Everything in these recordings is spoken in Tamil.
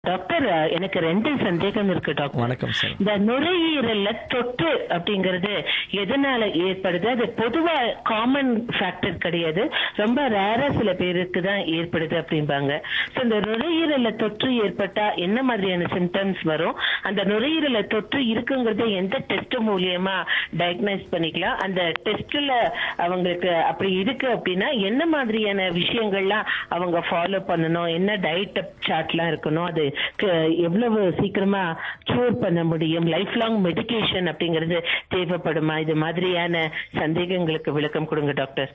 டாக்டர் எனக்கு ரெண்டு சந்தேகம் இருக்கு டாக்டர் வணக்கம் சார் இந்த நுரையீரல்ல தொற்று அப்படிங்கறது எதனால ஏற்படுது அது பொதுவா காமன் ஃபேக்டர் கிடையாது ரொம்ப ரேரா சில பேருக்கு தான் ஏற்படுது அப்படிம்பாங்க So, இந்த நுரையீரல்ல தொற்று ஏற்பட்டா என்ன மாதிரியான சிம்டம்ஸ் வரும் அந்த நுரையீரல்ல தொற்று இருக்குங்கிறத எந்த டெஸ்ட் மூலியமா டயக்னைஸ் பண்ணிக்கலாம் அந்த டெஸ்ட்ல அவங்களுக்கு அப்படி இருக்கு அப்படின்னா என்ன மாதிரியான விஷயங்கள்லாம் அவங்க ஃபாலோ பண்ணணும் என்ன டயட் சார்ட்லாம் இருக்கணும் அது க- எவ்வளவு சீக்கிரமா கியூர் பண்ண முடியும் லைஃப் லாங் மெடிகேஷன் அப்படிங்கிறது தேவைப்படுமா இது மாதிரியான சந்தேகங்களுக்கு விளக்கம் கொடுங்க டாக்டர்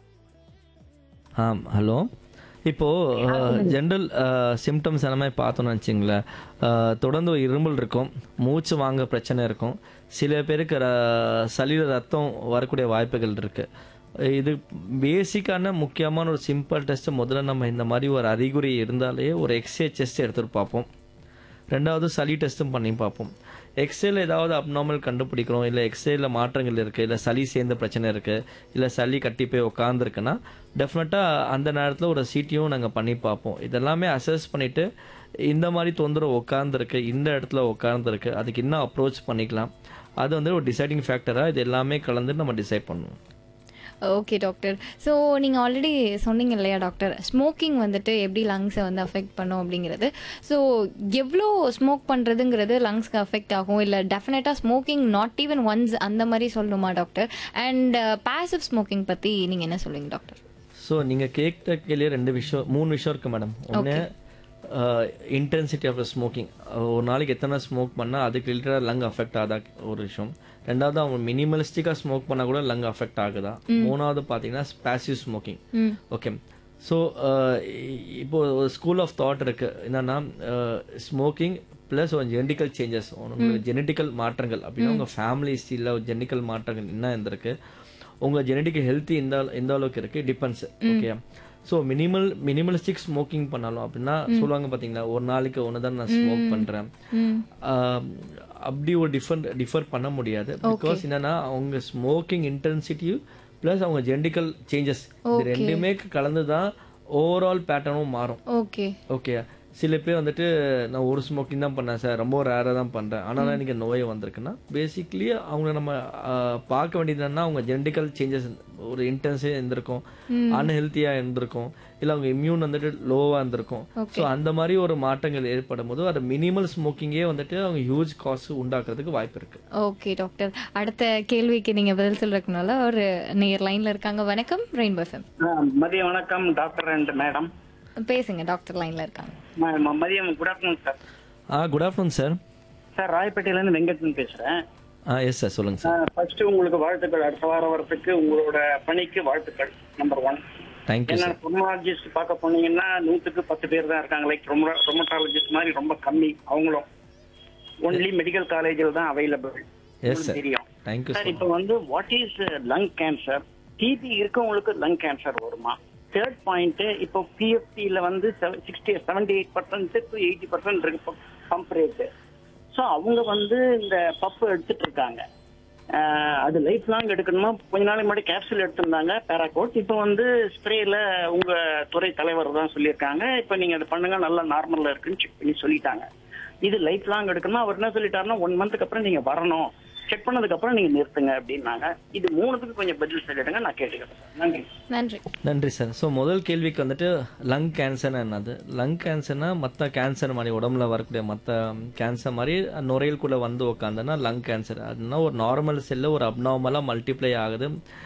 ஆம் ஹலோ இப்போது ஜென்ரல் சிம்டம்ஸ் எல்லாமே பார்த்தோம்னு வச்சுங்களேன் அஹ், தொடர்ந்து ஒரு இருமல் இருக்கும் மூச்சு வாங்க பிரச்சனை இருக்கும் சில பேருக்கு ர- சளியில் ரத்தம் வரக்கூடிய வாய்ப்புகள் இருக்குது இது பேசிக்கான முக்கியமான ஒரு சிம்பிள் டெஸ்ட் முதல்ல நம்ம இந்த மாதிரி ஒரு அறிகுறி இருந்தாலே ஒரு எக்ஸ்ரே டெஸ்ட் எடுத்துகிட்டு பார்ப்போம் ரெண்டாவது சளி டெஸ்ட்டும் பண்ணி பார்ப்போம் எக்ஸ்ரேல ஏதாவது அப்நார்மல் கண்டுபிடிக்கிறோம் இல்லை எக்ஸ்ரேல மாற்றங்கள் இருக்குது இல்லை சளி சேர்ந்த பிரச்சனை இருக்குது இல்லை சளி கட்டி போய் உட்காந்துருக்குன்னா டெஃபினட்டாக அந்த நேரத்தில் ஒரு சிடியும் நாங்கள் பண்ணி பார்ப்போம் இதெல்லாமே அசஸ் பண்ணிவிட்டு இந்த மாதிரி தொந்தரவு உட்காந்துருக்கு இந்த இடத்துல உட்காந்துருக்கு அதுக்கு என்ன அப்ரோச் பண்ணிக்கலாம் அது வந்து ஒரு டிசைடிங் ஃபேக்டராக இது எல்லாமே கலந்து நம்ம டிசைட் பண்ணுவோம் ஓகே டாக்டர் ஸோ நீங்கள் ஆல்ரெடி சொன்னீங்க இல்லையா டாக்டர் ஸ்மோக்கிங் வந்துட்டு எப்படி லங்ஸை வந்து அஃபெக்ட் பண்ணும் அப்படிங்கிறது ஸோ எவ்வளோ ஸ்மோக் பண்ணுறதுங்கிறது லங்ஸ்க்கு அஃபெக்ட் ஆகும் இல்லை டெஃபினட்டாக ஸ்மோக்கிங் நாட் ஈவன் ஒன்ஸ் அந்த மாதிரி சொல்லணுமா டாக்டர் அண்ட் பாசிவ் ஸ்மோக்கிங் பற்றி நீங்கள் என்ன சொல்லுவீங்க டாக்டர் ஸோ நீங்கள் கேட்ட கேள்வி ரெண்டு விஷயம் மூணு விஷயம் இருக்குது மேடம் ஒன்று இன்டென்சிட்டி ஆஃப் ஸ்மோக்கிங் ஒரு நாளைக்கு எத்தனை ஸ்மோக் பண்ணால் அதுக்கு ரிலேட்டடாக லங் அஃபெக்ட் ஆகுதா ஒரு விஷயம் ரெண்டாவது அவங்க மினிமலிஸ்டிக்காக ஸ்மோக் பண்ணால் கூட லங் அஃபெக்ட் ஆகுதா மூணாவது பார்த்தீங்கன்னா passive smoking hmm okay so இப்போ ஒரு ஸ்கூல் ஆஃப் தாட் இருக்கு என்னன்னா ஸ்மோக்கிங் ப்ளஸ் ஒரு ஜெனடிக்கல் சேஞ்சஸ் உங்களுக்கு ஜெனடிக்கல் மாற்றங்கள் அப்படின்னா உங்கள் ஃபேமிலி ஹிஸ்ட்ரியில் ஒரு ஜெனடிக்கல் மாற்றங்கள் என்ன இருந்திருக்கு உங்கள் ஜெனடிக் ஹெல்த்தி எந்த எந்த அளவுக்கு இருக்கு depends okay so minimal minimalistic smoking பண்ணாலும் அப்படின்னா சொல்லுவாங்க பார்த்தீங்களா ஒரு நாளைக்கு ஒன்று தான் நான் ஸ்மோக் பண்ணுறேன் அப்படி ஒரு டிஃபர் டிஃபர் பண்ண முடியாது பிகாஸ் என்னன்னா அவங்க ஸ்மோக்கிங் இன்டென்சிட்டி ப்ளஸ் அவங்க ஜெனடிக்கல் சேஞ்சஸ் இது ரெண்டுமே கலந்து தான் ஓவரால் பேட்டர்னும் மாறும் ஓகே ஓகே சில பேர் வந்துட்டு நான் ஒரு ஸ்மோக்கிங் தான் பண்ணேன் சார் ரொம்ப ரேராக தான் பண்ணுறேன் ஆனால் எனக்கு நோய் வந்திருக்குன்னா பேசிக்லி அவங்க நம்ம ஆஹ், பார்க்க வேண்டியது என்னன்னா அவங்க ஜெனடிக்கல் சேஞ்சஸ் ஒரு இன்டென்ஸே இருந்திருக்கும் அன்ஹெல்த்தியாக இருந்திருக்கும் இல்லை அவங்க இம்யூன் வந்துட்டு லோவாக இருந்திருக்கும் ஸோ அந்த மாதிரி ஒரு மாற்றங்கள் ஏற்படும் போது அது மினிமல் ஸ்மோக்கிங்கே வந்துட்டு அவங்க ஹியூஜ் காஸ்ட் உண்டாக்குறதுக்கு வாய்ப்பு இருக்கு ஓகே டாக்டர் அடுத்த கேள்விக்கு நீங்கள் பதில் சொல்றதுக்குனால ஒரு நேர் லைனில் இருக்காங்க வணக்கம் ரெயின்போ எஃப்எம் ஆ, மதிய வணக்கம் டாக்டர் அண்ட் மேடம் பேசுங்க டாக்டர் லைனில் இருக்காங்க ம- ம- மதியம் good afternoon sir ah good afternoon sir sir ராயப்பேட்டையிலேருந்து வெங்கட்டன் பேசுகிறேன் ஆ எஸ் சார் சொல்லுங்கள் சார் ஃபர்ஸ்ட் உங்களுக்கு வாழ்த்துக்கள் அடுத்த வார வரத்துக்கு உங்களோட பணிக்கு வாழ்த்துக்கள் நம்பர் ஒன் தேங்க்யூ என்ன சார் ரொமடாலஜிஸ்ட் பார்க்க போனீங்கன்னா நூற்றுக்கு பத்து பேர் தான் இருக்காங்க லைக் ரொம்ப ரொமட்டாலஜிஸ்ட் மாதிரி ரொம்ப கம்மி அவங்களும் ஒன்லி மெடிக்கல் காலேஜில் தான் அவைலபிள் எஸ் சார் தெரியும் தேங்க்யூ சார் சார் இப்போ வந்து what is lung cancer TB இருக்கவங்களுக்கு லங் கேன்சர் வருமா தேர்ட் பாயிண்ட் இப்போ பிஎஃப்டியில் வந்து sixty seventy eight percent to eighty percent இருக்கு பம்ப் ரேட்டு ஸோ அவங்க வந்து இந்த பப்பு எடுத்துட்டு இருக்காங்க ஆஹ் அது லைஃப் லாங் எடுக்கணுமா கொஞ்ச நாளைக்கு முன்னாடி கேப்சூல் எடுத்திருந்தாங்க பேராகோட் இப்போ வந்து ஸ்ப்ரேல உங்க துறை தலைவர் தான் சொல்லியிருக்காங்க இப்போ நீங்க அதை பண்ணுங்க நல்லா நார்மல்ல இருக்குன்னு செக் பண்ணி சொல்லிட்டாங்க இது லைஃப் லாங் எடுக்கணுமா அவர் என்ன சொல்லிட்டாருன்னா ஒன் மந்த்துக்கு அப்புறம் நீங்க வரணும் செக் பண்ணதுக்கு அப்புறம் நீங்க நிறுத்துங்க அப்படின்னாங்க இது மூணுத்துக்கு கொஞ்சம் பதில் சொல்லிடுங்க நான் கேட்டுக்கிறேன் சார். நன்றி நன்றி நன்றி சார் ஸோ முதல் கேள்விக்கு வந்துட்டு லங் கேன்சர்னா என்னது லங் கேன்சர்னா மற்ற கேன்சர் மாதிரி உடம்புல வரக்கூடிய மற்ற கேன்சர் மாதிரி நுரையீரலுக்குள்ள வந்து உட்காந்துன்னா லங் கேன்சர் அதுனா ஒரு நார்மல் செல்லு ஒரு அப்நார்மலாக மல்டிப்ளை ஆகுது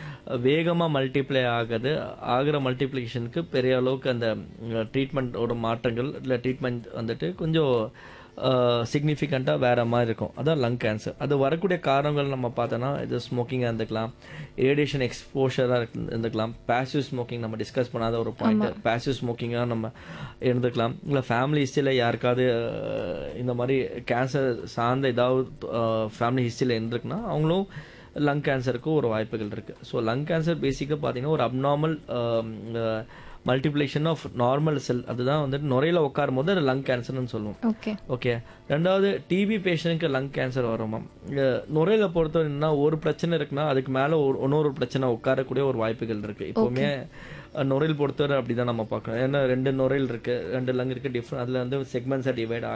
வேகமாக மல்டிப்ளை ஆகுது ஆகிற மல்டிப்ளிகேஷனுக்கு பெரிய அளவுக்கு அந்த ட்ரீட்மெண்ட்டோட மாற்றங்கள் இல்லை ட்ரீட்மெண்ட் வந்துட்டு கொஞ்சம் சிக்னிஃபிகண்ட்டாக வேற மாதிரி இருக்கும் அதான் லங் கேன்சர் அது வரக்கூடிய காரணங்கள் நம்ம பார்த்தோன்னா இது ஸ்மோக்கிங்காக இருந்துக்கலாம் ரேடியேஷன் எக்ஸ்போஷராக இருந்துக்கலாம் பேசிவ் ஸ்மோக்கிங் நம்ம டிஸ்கஸ் பண்ணாத ஒரு பாயிண்ட் பேசிவ் ஸ்மோக்கிங்காக நம்ம இருந்துக்கலாம் இல்லை ஃபேமிலி ஹிஸ்ட்ரியில் யாருக்காவது அஹ், இந்த மாதிரி கேன்சர் சார்ந்த ஏதாவது ஃபேமிலி ஹிஸ்ட்ரியில் இருந்திருக்குன்னா அவங்களும் லங் கேன்சருக்கு ஒரு வாய்ப்புகள் இருக்குது ஸோ லங் கேன்சர் பேசிக்காக பார்த்தீங்கன்னா ஒரு abnormal multiplication of normal cell அதுதான் வந்துட்டு நுரையில உட்காரும் போது அது லங் கேன்சர்னு சொல்லுவோம் ஓகே ஓகே ரெண்டாவது டிபி பேஷண்ட்டுக்கு லங் கேன்சர் வருமா இங்க நுரையில பொறுத்தவரை என்ன ஒரு பிரச்சனை இருக்குன்னா அதுக்கு மேலே ஒரு இன்னொரு பிரச்சனை உட்காரக்கூடிய ஒரு வாய்ப்புகள் இருக்கு இப்போவுமே அஹ், நுரையீரல் பொறுத்தவரை அப்படி தான் நம்ம பார்க்கணும் ஏன்னா ரெண்டு நுரையீரல் இருக்குது ரெண்டு லங் இருக்குது டிஃப்ரெண்ட் அதில் வந்து செக்மெண்ட்ஸாக டிவைட்